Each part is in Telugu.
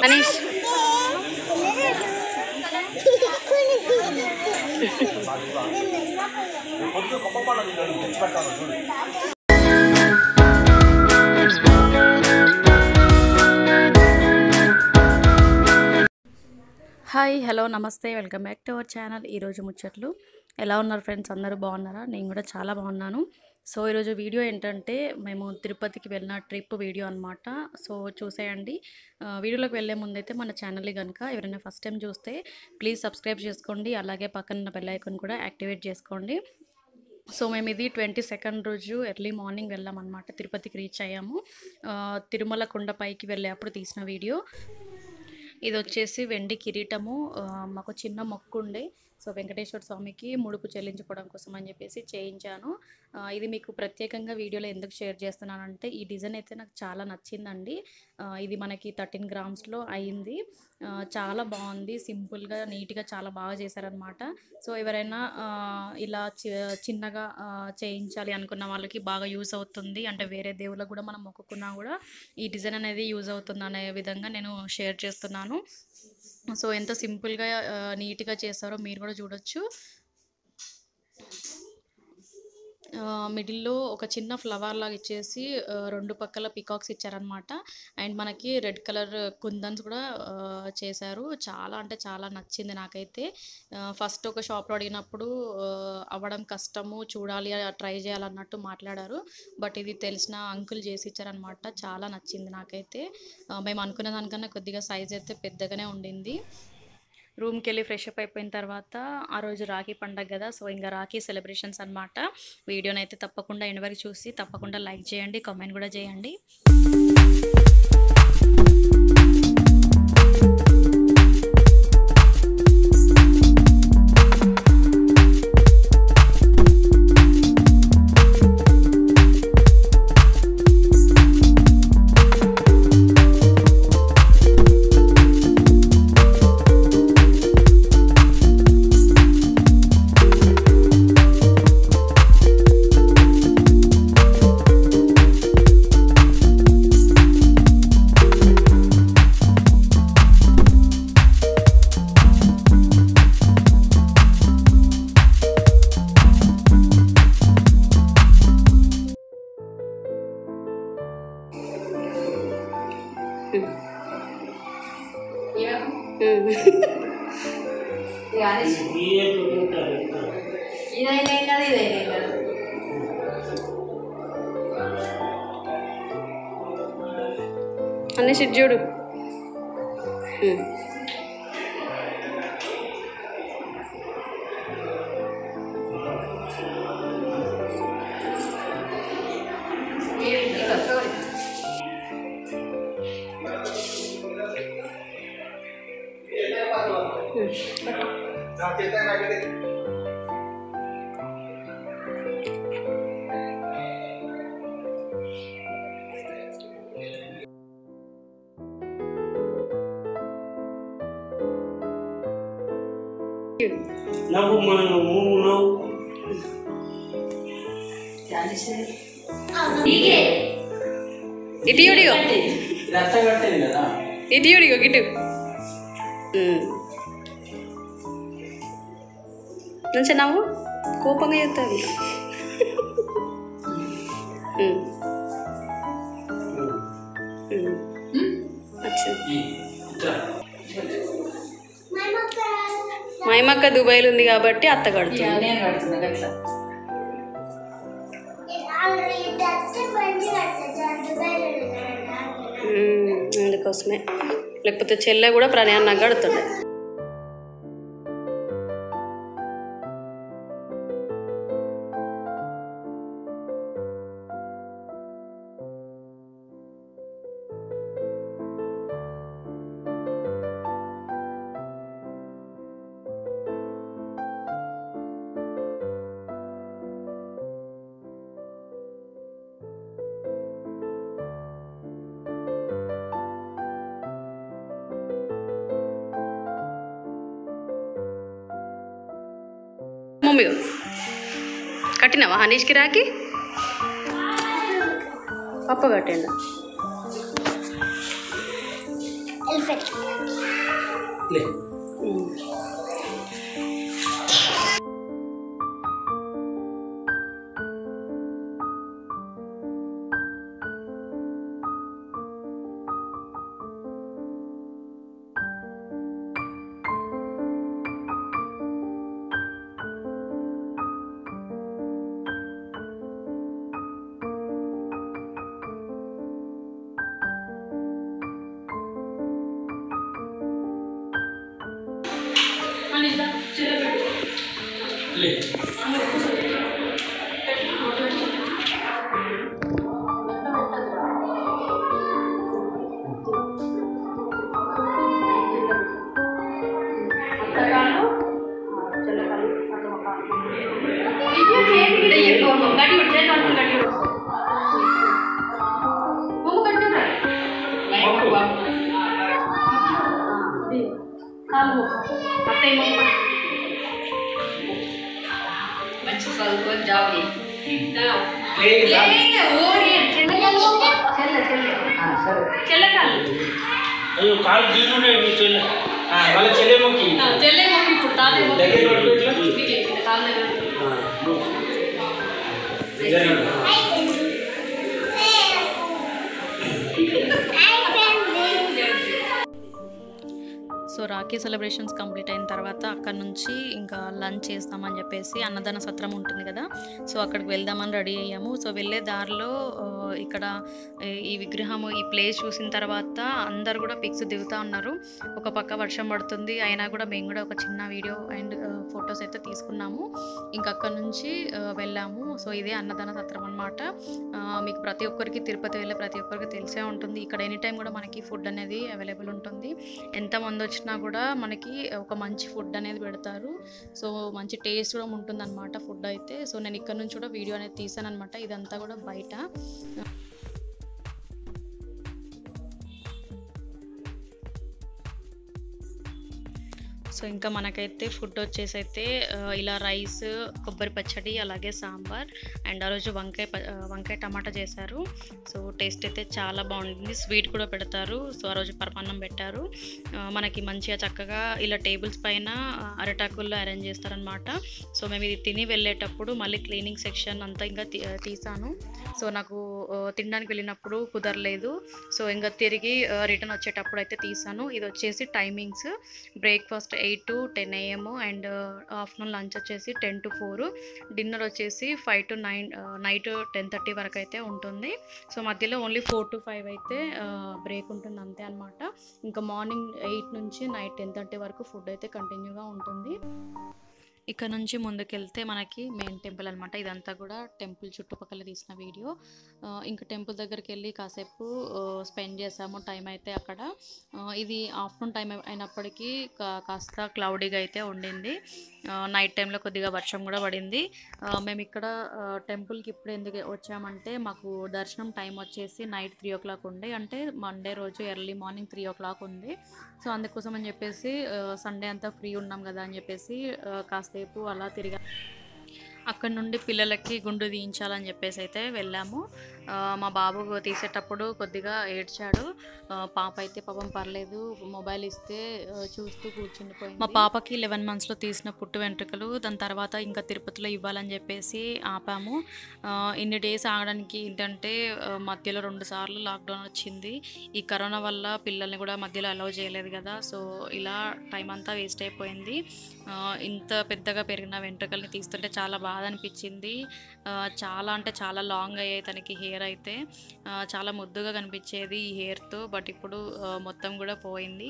Anish hi hello namaste welcome back to our channel ఈరోజు ముచ్చట్లు ఎలా ఉన్నారు ఫ్రెండ్స్ అందరూ బాగున్నారా నేను కూడా చాలా బాగున్నాను సో ఈరోజు వీడియో ఏంటంటే మేము తిరుపతికి వెళ్ళిన ట్రిప్ వీడియో అనమాట సో చూసేయండి ఆ, వీడియోలోకి వెళ్ళే ముందైతే మన ఛానల్ని కనుక ఎవరైనా ఫస్ట్ టైం చూస్తే ప్లీజ్ సబ్స్క్రైబ్ చేసుకోండి అలాగే పక్కన బెల్ ఐకాన్ కూడా యాక్టివేట్ చేసుకోండి సో మేము ఇది ట్వంటీ సెకండ్ రోజు ఎర్లీ మార్నింగ్ వెళ్ళామన్నమాట తిరుపతికి రీచ్ అయ్యాము ఆ, తిరుమల కొండపైకి వెళ్ళేటప్పుడు తీసిన వీడియో ఇది వచ్చేసి వెండి కిరీటము ఆ, మాకు చిన్న మొక్కు ఉండే సో వెంకటేశ్వర స్వామికి ముడుపు చెల్లించుకోవడం కోసం అని చెప్పేసి చేయించాను ఆ, ఇది మీకు ప్రత్యేకంగా వీడియోలో ఎందుకు షేర్ చేస్తున్నానంటే ఈ డిజైన్ అయితే నాకు చాలా నచ్చిందండి ఆ, ఇది మనకి థర్టీన్ గ్రామ్స్లో అయింది ఆ, చాలా బాగుంది సింపుల్గా నీట్గా చాలా బాగా చేశారనమాట సో ఎవరైనా ఆ, ఇలా చి- చిన్నగా ఆ, చేయించాలి అనుకున్న వాళ్ళకి బాగా యూస్ అవుతుంది అంటే వేరే దేవుళ్ళకు కూడా మనం మొక్కుకున్నా కూడా ఈ డిజైన్ అనేది యూజ్ అవుతుంది అనే విధంగా నేను షేర్ చేస్తున్నాను సో ఎంత సింపుల్గా ఆ, నీట్గా చేస్తారో మీరు కూడా చూడొచ్చు ఆ, మిడిల్లో ఒక చిన్న ఫ్లవర్ లాగా ఇచ్చేసి ఆ, రెండు పక్కల పికాక్స్ ఇచ్చారనమాట అండ్ మనకి రెడ్ కలర్ కుందన్స్ కూడా ఆ, చేశారు చాలా అంటే చాలా నచ్చింది నాకైతే ఫస్ట్ ఒక షాప్లో అడిగినప్పుడు ఆ, అవ్వడం కష్టము చూడాలి ట్రై చేయాలన్నట్టు మాట్లాడారు బట్ ఇది తెలిసిన అంకుల్ చేసి ఇచ్చారనమాట చాలా నచ్చింది నాకైతే ఆ, మేము అనుకున్న దానికన్నా కొద్దిగా సైజ్ అయితే పెద్దగానే ఉండింది రూమ్కి వెళ్ళి ఫ్రెష్ అప్ అయిపోయిన తర్వాత ఆ రోజు రాఖీ పండగ కదా సో ఇంకా రాఖీ సెలబ్రేషన్స్ అనమాట వీడియోని అయితే తప్పకుండా ఎండ్ వరకు చూసి తప్పకుండా లైక్ చేయండి కామెంట్ కూడా చేయండి ఇదైనా ఏం కాదు ఇదైనా ఏం కాదు అన్నీ షిట్ చూడు నవ్వు మనం నువ్వు నవ్వు ఇటు చూడు ఇగో. రక్తం కట్టేది కదా ఇటు చూడు ఇగో గిటు మంచిగా నవ్వు కోపంగా చెప్తుంది వచ్చింది ఈ ఇట్లా మా అమ్మక్క దుబాయ్లో ఉంది కాబట్టి అత్త కడుతుంది నేను కడుతున్నా అట్లా మ్మ్. అందుకోసమే లేకపోతే చెల్లె కూడా ప్రణయాన్ని కడుతుండే మమ్మీ కట్టినావా హనీష్కి రాకి పప్ప కట్టిండు ఎలిఫెంట్ లే లే మంచి చదువుకొని జాబ్ చేయి. లే ఇలా. ఆ, సరే అయ్యో కాలు దీనుండే మీ చెల్లె ఆ, వాళ్ళ చెల్లెమ్మకి దగ్గర పట్టుకో ఇట్లా. ఆ, నువ్వు. దగ్గర పట్టుకో. సో రాఖీ సెలబ్రేషన్స్ కంప్లీట్ అయిన తర్వాత అక్కడ నుంచి ఇంకా లంచ్ చేస్తామని చెప్పేసి అన్నదాన సత్రం ఉంటుంది కదా సో అక్కడికి వెళ్దామని రెడీ అయ్యాము సో వెళ్ళే దారిలో ఆ, ఇక్కడ ఈ- ఈ విగ్రహము ఈ ప్లేస్ చూసిన తర్వాత అందరు కూడా పిక్స్ దిగుతూ ఉన్నారు ఒక పక్క వర్షం పడుతుంది అయినా కూడా మేము కూడా ఒక చిన్న వీడియో అండ్ ఫొటోస్ అయితే తీసుకున్నాము ఇంకా అక్కడ నుంచి ఆ, వెళ్ళాము సో ఇదే అన్నదాన సత్రం అనమాట మీకు ప్రతి ఒక్కరికి తిరుపతి వెళ్ళే ప్రతి ఒక్కరికి తెలిసే ఉంటుంది ఇక్కడ ఎనీ టైం కూడా మనకి ఫుడ్ అనేది అవైలబుల్ ఉంటుంది ఎంతమంది వచ్చినా కూడా మనకి ఒక మంచి ఫుడ్ అనేది పెడతారు సో మంచి టేస్ట్ కూడా ఉంటుందన్నమాట ఫుడ్ అయితే సో నేను ఇక్కడ నుంచి కూడా వీడియో అనేది తీసాను అనమాట ఇదంతా కూడా బయట సో ఇంకా మనకైతే ఫుడ్ వచ్చేసి అయితే ఆ, ఇలా రైస్ కొబ్బరి పచ్చడి అలాగే సాంబార్ అండ్ ఆ రోజు వంకాయ ప- ఆ, వంకాయ టమాటా చేశారు సో టేస్ట్ అయితే చాలా బాగుంటుంది స్వీట్ కూడా పెడతారు సో ఆ రోజు పరమాన్నం పెట్టారు ఆ, మనకి మంచిగా చక్కగా ఇలా టేబుల్స్ పైన ఆ, అరటాకుల్లో అరేంజ్ చేస్తారనమాట సో మేము ఇది తిని వెళ్ళేటప్పుడు మళ్ళీ క్లీనింగ్ సెక్షన్ అంతా ఇంకా తీ- తీసాను సో నాకు ఆ, తినడానికి వెళ్ళినప్పుడు కుదరలేదు సో ఇంకా తిరిగి రిటర్న్ వచ్చేటప్పుడు అయితే తీసాను ఇది వచ్చేసి timings breakfast eight to ten AM and afternoon lunch వచ్చేసి టెన్ టు ఫోర్ డిన్నర్ వచ్చేసి five to nine night ten thirty వరకు అయితే ఉంటుంది సో మధ్యలో ఓన్లీ ఫోర్ టు ఫైవ్ అయితే బ్రేక్ ఉంటుంది అంతే అనమాట ఇంకా మార్నింగ్ ఎయిట్ నుంచి నైట్ టెన్ థర్టీ వరకు ఫుడ్ అయితే కంటిన్యూగా ఉంటుంది ఇక్కడ నుంచి ముందుకెళ్తే మనకి మెయిన్ టెంపుల్ అనమాట ఇదంతా కూడా టెంపుల్ చుట్టుపక్కల తీసిన వీడియో ఆ, ఇంకా టెంపుల్ దగ్గరికి వెళ్ళి కాసేపు స్పెండ్ చేసాము టైం అయితే అక్కడ ఆ, ఇది ఆఫ్టర్నూన్ టైం అయినప్పటికీ కా- కాస్త క్లౌడీగా అయితే ఉండింది నైట్ టైంలో కొద్దిగా వర్షం కూడా పడింది ఆ, మేము ఇక్కడ ఆ, టెంపుల్కి ఇప్పుడు ఎందుకు వచ్చామంటే మాకు దర్శనం టైం వచ్చేసి నైట్ త్రీ ఓ క్లాక్ ఉంది అంటే మండే రోజు early morning three o'clock ఉంది సో అందుకోసం అని చెప్పేసి సండే అంతా ఫ్రీ ఉన్నాం కదా అని చెప్పేసి ఆ, కాసేపు అలా తిరిగా అక్కడ నుండి పిల్లలకి గుండు తీయించాలని చెప్పేసి అయితే వెళ్ళాము ఆ, మా బాబు తీసేటప్పుడు కొద్దిగా ఏడ్చాడు ఆ, పాప అయితే పాపం పర్లేదు మొబైల్ ఇస్తే ఆ, చూస్తూ కూర్చుండిపోయింది మా పాపకి లెవెన్ మంత్స్లో తీసిన పుట్టు వెంట్రుకలు దాని తర్వాత ఇంకా తిరుపతిలో ఇవ్వాలని చెప్పేసి ఆపాము ఆ, ఇన్ని డేస్ ఆగడానికి ఏంటంటే ఆ, మధ్యలో రెండు సార్లు లాక్డౌన్ వచ్చింది ఈ కరోనా వల్ల పిల్లల్ని కూడా మధ్యలో అలౌ చేయలేదు కదా సో ఇలా టైం అంతా వేస్ట్ అయిపోయింది ఆ, ఇంత పెద్దగా పెరిగిన వెంట్రుకల్ని తీస్తుంటే చాలా బాధ అనిపించింది ఆ, చాలా అంటే చాలా లాంగ్ అయ్యాయి తనకి హెయిర్ అయితే ఆ, చాలా ముద్దుగా కనిపించేది ఈ హెయిర్తో బట్ ఇప్పుడు ఆ, మొత్తం కూడా పోయింది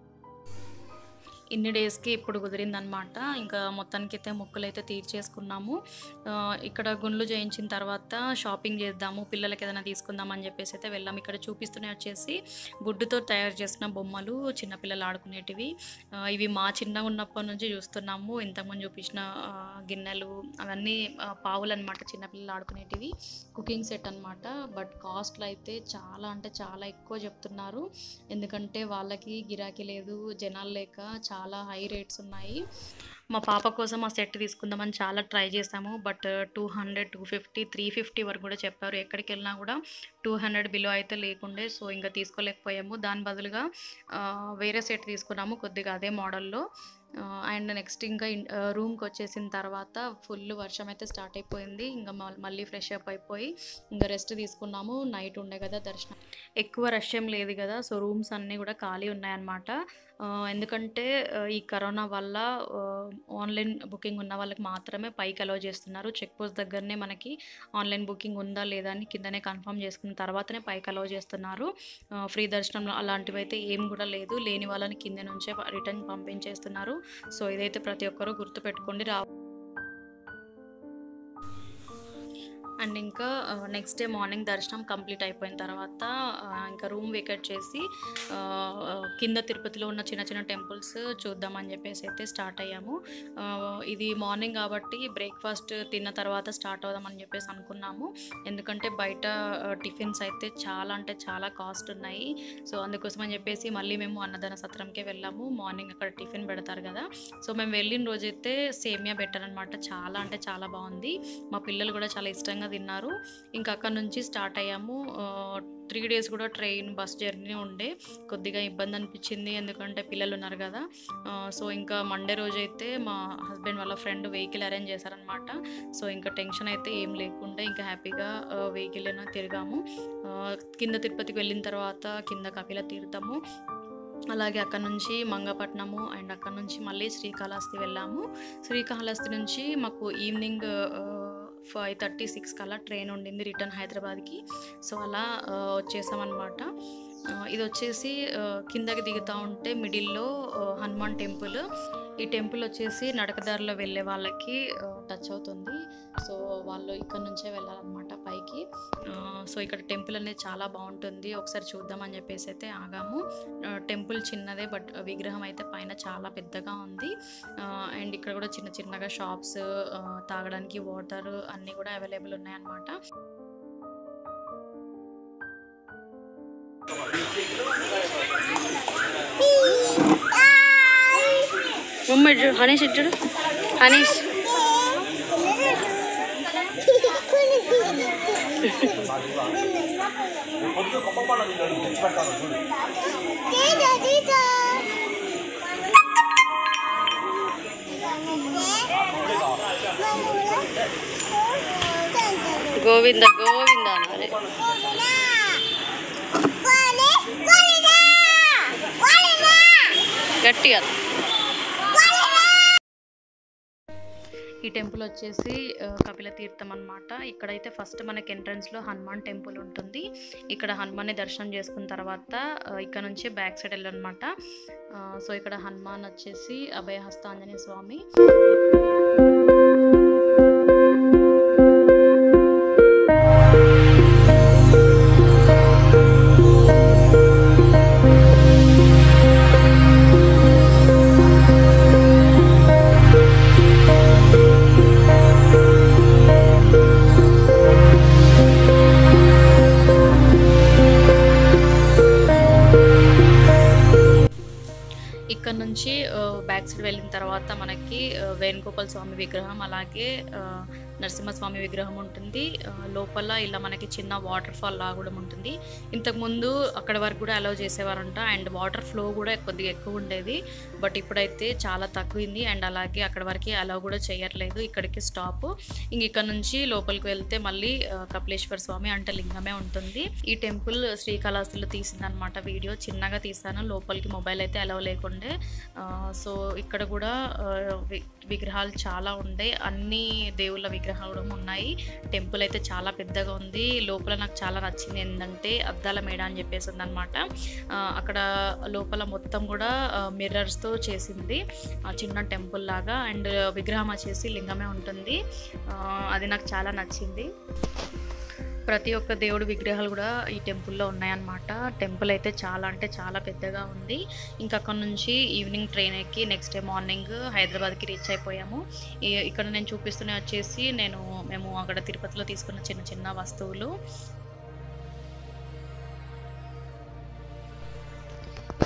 ఇన్ని డేస్కి ఇప్పుడు కుదిరిందనమాట ఇంకా మొత్తానికి అయితే మొక్కులు అయితే తీర్చేసుకున్నాము ఆ, ఇక్కడ గుండ్లు చేయించిన తర్వాత షాపింగ్ చేద్దాము పిల్లలకి ఏదైనా తీసుకుందాం అని చెప్పేసి అయితే వెళ్ళాము ఇక్కడ చూపిస్తూనే వచ్చేసి వుడ్తో తయారు చేసిన బొమ్మలు చిన్నపిల్లలు ఆడుకునేటివి ఆ, ఇవి మా చిన్నగా ఉన్నప్పటి నుంచి చూస్తున్నాము ఇంతకుముందు చూపించిన ఆ, గిన్నెలు అవన్నీ ఆ, పావులు అనమాట చిన్నపిల్లలు ఆడుకునేటివి కుకింగ్ సెట్ అనమాట బట్ కాస్ట్లు అయితే చాలా అంటే చాలా ఎక్కువ చెప్తున్నారు ఎందుకంటే వాళ్ళకి గిరాకీ లేదు జనాలు లేక చాలా హై రేట్స్ ఉన్నాయి మా పాప కోసం ఆ సెట్ తీసుకుందామని చాలా ట్రై చేసాము but two hundred two fifty three fifty వరకు కూడా చెప్పారు ఎక్కడికి వెళ్ళినా కూడా టూ హండ్రెడ్ బిలో అయితే లేకుండే సో ఇంకా తీసుకోలేకపోయాము దాని బదులుగా ఆ, వేరే సెట్ తీసుకున్నాము కొద్దిగా అదే మోడల్లో అండ్ నెక్స్ట్ ఇంకా రూమ్కి వచ్చేసిన తర్వాత ఫుల్ వర్షం అయితే స్టార్ట్ అయిపోయింది ఇంకా మల్- మళ్ళీ ఫ్రెష్ అప్ అయిపోయి ఇంకా రెస్ట్ తీసుకున్నాము నైట్ ఉండే కదా దర్శనం ఎక్కువ రష్ ఏం లేదు కదా సో రూమ్స్ అన్నీ కూడా ఖాళీ ఉన్నాయన్నమాట ఆ, ఎందుకంటే ఆ, ఈ కరోనా వల్ల ఆన్లైన్ బుకింగ్ ఉన్న వాళ్ళకి మాత్రమే పైకి అలౌ చేస్తున్నారు చెక్ పోస్ట్ దగ్గరనే మనకి ఆన్లైన్ బుకింగ్ ఉందా లేదా అని కిందనే కన్ఫర్మ్ చేసుకున్న తర్వాతనే పైకి అలౌ చేస్తున్నారు ఫ్రీ దర్శనం అలాంటివి అయితే ఏం కూడా లేదు లేని వాళ్ళని కింద నుంచే రిటర్న్ పంపించేస్తున్నారు సో ఇదైతే ప్రతి ఒక్కరూ గుర్తుపెట్టుకోండి రా అండ్ ఇంకా నెక్స్ట్ డే మార్నింగ్ దర్శనం కంప్లీట్ అయిపోయిన తర్వాత ఆ, ఇంకా రూమ్ వేకెట్ చేసి ఆ, ఆ, కింద తిరుపతిలో ఉన్న చిన్న చిన్న టెంపుల్స్ చూద్దామని చెప్పేసి అయితే స్టార్ట్ అయ్యాము ఆ, ఇది మార్నింగ్ కాబట్టి బ్రేక్ఫాస్ట్ తిన్న తర్వాత స్టార్ట్ అవుదామని చెప్పేసి అనుకున్నాము ఎందుకంటే బయట ఆ, టిఫిన్స్ అయితే చాలా అంటే చాలా కాస్ట్ ఉన్నాయి సో అందుకోసం అని చెప్పేసి మళ్ళీ మేము అన్నదాన సత్రంకే వెళ్ళాము మార్నింగ్ అక్కడ టిఫిన్ పెడతారు కదా సో మేము వెళ్ళిన రోజైతే సేమియా పెట్టారనమాట చాలా అంటే చాలా బాగుంది మా పిల్లలు కూడా చాలా ఇష్టంగా తిన్నారు ఇంకా అక్కడ నుంచి స్టార్ట్ అయ్యాము త్రీ డేస్ కూడా ట్రైన్ బస్ జర్నీ ఉండే కొద్దిగా ఇబ్బంది అనిపించింది ఎందుకంటే పిల్లలు ఉన్నారు కదా ఆ, సో ఇంకా మండే రోజు అయితే మా హస్బెండ్ వాళ్ళ ఫ్రెండ్ వెహికల్ అరేంజ్ చేశారనమాట సో ఇంకా టెన్షన్ అయితే ఏం లేకుండా ఇంకా హ్యాపీగా వెహికల్ అయినా తిరిగాము ఆ, కింద తిరుపతికి వెళ్ళిన తర్వాత కింద కపిల తీర్థము అలాగే అక్కడ నుంచి మంగపట్నము అండ్ అక్కడ నుంచి మళ్ళీ శ్రీకాళహస్తి వెళ్ళాము శ్రీకాళహస్తి నుంచి మాకు ఈవినింగ్ ఫైవ్ థర్టీ సిక్స్ కల్లా ట్రైన్ ఉండింది రిటర్న్ హైదరాబాద్కి సో అలా ఆ, వచ్చేసామన్నమాట ఆ, ఇది వచ్చేసి ఆ, కిందకి దిగుతూ ఉంటే మిడిల్లో ఆ, హనుమాన్ టెంపుల్ ఈ టెంపుల్ వచ్చేసి నడకదారిలో వెళ్ళే వాళ్ళకి టచ్ అవుతుంది సో వాళ్ళు ఇక్కడ నుంచే వెళ్ళాలన్నమాట పైకి ఆ, సో ఇక్కడ టెంపుల్ అనేది చాలా బాగుంటుంది ఒకసారి చూద్దామని చెప్పేసి అయితే ఆగాము ఆ, టెంపుల్ చిన్నదే బట్ విగ్రహం అయితే పైన చాలా పెద్దగా ఉంది ఆ, అండ్ ఇక్కడ కూడా చిన్న చిన్నగా షాప్స్ ఆ, తాగడానికి వాటర్ అన్నీ కూడా అవైలబుల్ ఉన్నాయన్నమాట మమ్మీ చూడు హనీష్ ఇటు చూడు హనీష్ గోవింద గోవింద అనాలి గట్టిగా ఈ టెంపుల్ వచ్చేసి ఆ, కపిల తీర్థం అనమాట ఇక్కడైతే ఫస్ట్ మనకి ఎంట్రన్స్లో హనుమాన్ టెంపుల్ ఉంటుంది ఇక్కడ హనుమాన్ని దర్శనం చేసుకున్న తర్వాత ఆ, ఇక్కడ నుంచి బ్యాక్ సైడ్ వెళ్ళనమాట సో ఇక్కడ హనుమాన్ వచ్చేసి అభయహస్త ఆంజనేయ స్వామి ఇక్కడ నుంచి ఆ, బ్యాక్ సైడ్ వెళ్ళిన తర్వాత మనకి ఆ, వేణుగోపాల స్వామి విగ్రహం అలాగే ఆ, నరసింహస్వామి విగ్రహం ఉంటుంది ఆ, లోపల ఇలా మనకి చిన్న వాటర్ ఫాల్ లాగా కూడా ఉంటుంది ఇంతకుముందు అక్కడ వరకు కూడా అలౌ చేసేవారంట అండ్ వాటర్ ఫ్లో కూడా కొద్దిగా ఎక్కువ ఉండేది బట్ ఇప్పుడైతే చాలా తక్కువైంది అండ్ అలాగే అక్కడ వరకు అలౌ కూడా చేయట్లేదు ఇక్కడికి స్టాప్ ఇంక ఇక్కడ నుంచి లోపలికి వెళ్తే మళ్ళీ ఆ, కపిలేశ్వర స్వామి అంటే లింగమే ఉంటుంది ఈ టెంపుల్ శ్రీకాళహస్తిలో తీసిందనమాట వీడియో చిన్నగా తీసాను లోపలికి మొబైల్ అయితే అలౌ లేకుండే ఆ, సో ఇక్కడ కూడా ఆ, వి- విగ్రహాలు చాలా ఉండే అన్ని దేవుళ్ళ విగ్రహాలు కూడా ఉన్నాయి టెంపుల్ అయితే చాలా పెద్దగా ఉంది లోపల నాకు చాలా నచ్చింది ఏంటంటే అద్దాల మేడ అని చెప్పేసి ఉందన్నమాట ఆ, అక్కడ లోపల మొత్తం కూడా మిర్రర్స్తో చేసింది ఆ, చిన్న టెంపుల్ లాగా అండ్ విగ్రహం వచ్చేసి లింగమే ఉంటుంది ఆ, అది నాకు చాలా నచ్చింది ప్రతి ఒక్క దేవుడి విగ్రహాలు కూడా ఈ టెంపుల్లో ఉన్నాయన్నమాట టెంపుల్ అయితే చాలా అంటే చాలా పెద్దగా ఉంది ఇంకా అక్కడ నుంచి ఈవినింగ్ ట్రైన్ ఎక్కి నెక్స్ట్ డే మార్నింగ్ హైదరాబాద్కి రీచ్ అయిపోయాము ఈ- ఇక్కడ నేను చూపిస్తూనే వచ్చేసి నేను మేము అక్కడ తిరుపతిలో తీసుకున్న చిన్న చిన్న వస్తువులు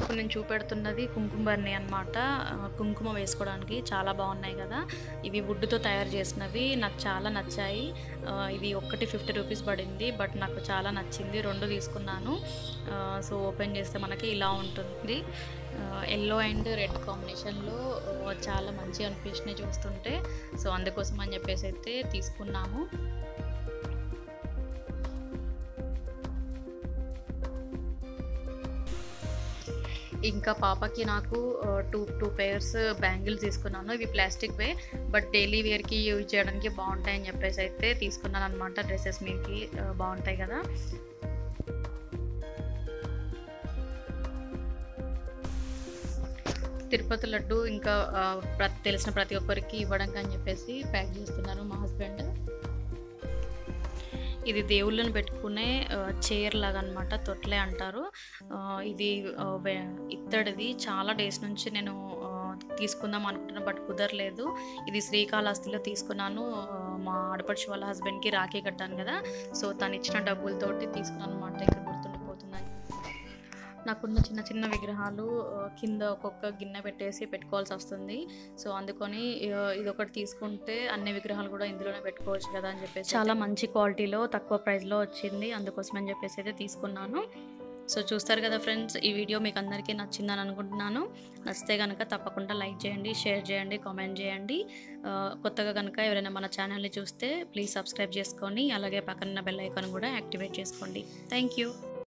ఇప్పుడు నేను చూపెడుతున్నది కుంకుమ బర్ని అనమాట కుంకుమ వేసుకోవడానికి చాలా బాగున్నాయి కదా ఇవి వుడ్తో తయారు చేసినవి నాకు చాలా నచ్చాయి ఆ, ఇది ఒక్కటి ఫిఫ్టీ రూపీస్ పడింది బట్ నాకు చాలా నచ్చింది రెండు తీసుకున్నాను ఆ, సో ఓపెన్ చేస్తే మనకి ఇలా ఉంటుంది ఎల్లో అండ్ రెడ్ కాంబినేషన్లో ఆ, చాలా మంచిగా అనిపించినాయి చూస్తుంటే సో అందుకోసం అని చెప్పేసి అయితే తీసుకున్నాము ఇంకా పాపకి నాకు టూ టూ పేర్స్ బ్యాంగిల్స్ తీసుకున్నాను ఇవి ప్లాస్టిక్ వే బట్ డైలీ వేర్కి యూజ్ చేయడానికి బాగుంటాయని చెప్పేసి అయితే తీసుకున్నాను అనమాట డ్రెస్సెస్ మీదకి ఆ, బాగుంటాయి కదా తిరుపతి లడ్డు ఇంకా ఆ, ప్ర- తెలిసిన ప్రతి ఒక్కరికి ఇవ్వడానికి అని చెప్పేసి ప్యాక్ చేస్తున్నారు మా హస్బెండ్ ఇది దేవుళ్ళని పెట్టుకునే చైర్ లాగా అనమాట తొట్లే అంటారు ఆ, ఇది ఆ, వే- ఇత్తడిది చాలా డేస్ నుంచి నేను ఆ, తీసుకుందాం అనుకుంటున్నా బట్ కుదరలేదు ఇది శ్రీకాళహస్తిలో తీసుకున్నాను ఆ, మా ఆడపడుచు వాళ్ళ హస్బెండ్కి రాఖీ కట్టాను కదా సో తను ఇచ్చిన డబ్బులతోటి తీసుకున్నాను అనమాట ఇక్కడ గుర్తుండిపోతుందని నాకున్న చిన్న చిన్న విగ్రహాలు ఆ, కింద ఒక్కొక్క గిన్నె పెట్టేసి పెట్టుకోవాల్సి వస్తుంది సో అందుకని ఆ, ఇది ఒకటి తీసుకుంటే అన్ని విగ్రహాలు కూడా ఇందులోనే పెట్టుకోవచ్చు కదా అని చెప్పేసి చాలా మంచి క్వాలిటీలో తక్కువ ప్రైస్లో వచ్చింది అందుకోసం అని చెప్పేసి అయితే తీసుకున్నాను సో చూస్తారు కదా ఫ్రెండ్స్ ఈ వీడియో మీకు అందరికీ నచ్చిందని అనుకుంటున్నాను నచ్చితే కనుక తప్పకుండా లైక్ చేయండి షేర్ చేయండి కామెంట్ చేయండి ఆ, కొత్తగా కనుక ఎవరైనా మన ఛానల్ని చూస్తే ప్లీజ్ సబ్స్క్రైబ్ చేసుకొని అలాగే పక్కన బెల్ ఐకాన్ కూడా యాక్టివేట్ చేసుకోండి థ్యాంక్ యూ